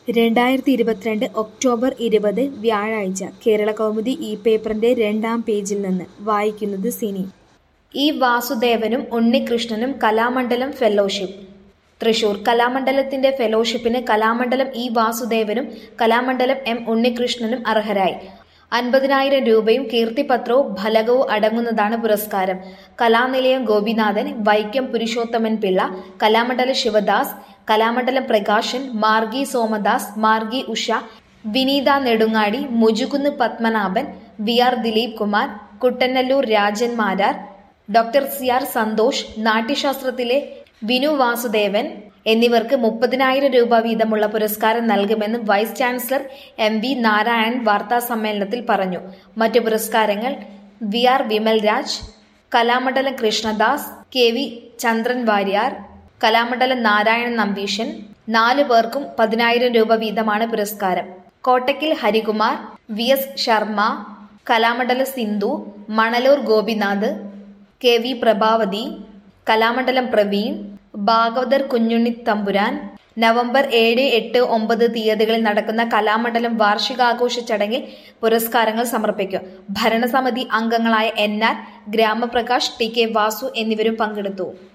രണ്ടായിരത്തി ഇരുപത്തിരണ്ട് ഒക്ടോബർ ഇരുപത് വ്യാഴാഴ്ച കേരള കൗമുദി ഈ പേപ്പറിന്റെ രണ്ടാം പേജിൽ നിന്ന് വായിക്കുന്നത് സിനി ഇ വാസുദേവനും ഉണ്ണികൃഷ്ണനും കലാമണ്ഡലം ഫെലോഷിപ്പ് തൃശൂർ കലാമണ്ഡലത്തിന്റെ ഫെലോഷിപ്പിന് കലാമണ്ഡലം ഇ വാസുദേവനും കലാമണ്ഡലം എം ഉണ്ണികൃഷ്ണനും അർഹരായി അൻപതിനായിരം രൂപയും കീർത്തിപത്രവും ഫലകവും അടങ്ങുന്നതാണ് പുരസ്കാരം Kalanilayam Gopinathan Vaikom Purushothaman Pillai Kalamandalam Sivadas Kalamandalam Prakashan Margi Somadas Margi Usha Vineetha Nedungadi Mujukunnu Padmanabhan V R Dileep Kumar Kuttanallur Rajan Marar doctor C R Santhosh നാട്യശാസ്ത്രത്തിലെ വിനു വാസുദേവൻ എന്നിവർക്ക് മുപ്പതിനായിരം രൂപ വീതമുള്ള പുരസ്കാരം നൽകുമെന്ന് vice chancellor M V Narayanan വാർത്താ സമ്മേളനത്തിൽ പറഞ്ഞു മറ്റു പുരസ്കാരങ്ങൾ V R Vimal Raj Kalamandalam Krishnadas K V Chandran Warrier Kalamandalam Narayanan Nambeesan നാലു പേർക്കും പതിനായിരം രൂപ വീതമാണ് പുരസ്കാരം Kottakkal Harikumar V S Sharma Kalamandalam Sindhu Manalur Gopinath K V Prabhavathi Kalamandalam Praveen Bhagavathar Kunjunni Thampuran നവംബർ ഏഴ് എട്ട് ഒമ്പത് തീയതികളിൽ നടക്കുന്ന കലാമണ്ഡലം വാർഷികാഘോഷ ചടങ്ങിൽ പുരസ്കാരങ്ങൾ സമർപ്പിക്കും ഭരണസമിതി അംഗങ്ങളായ N R Gramaprakash T K Vasu എന്നിവരും പങ്കെടുത്തു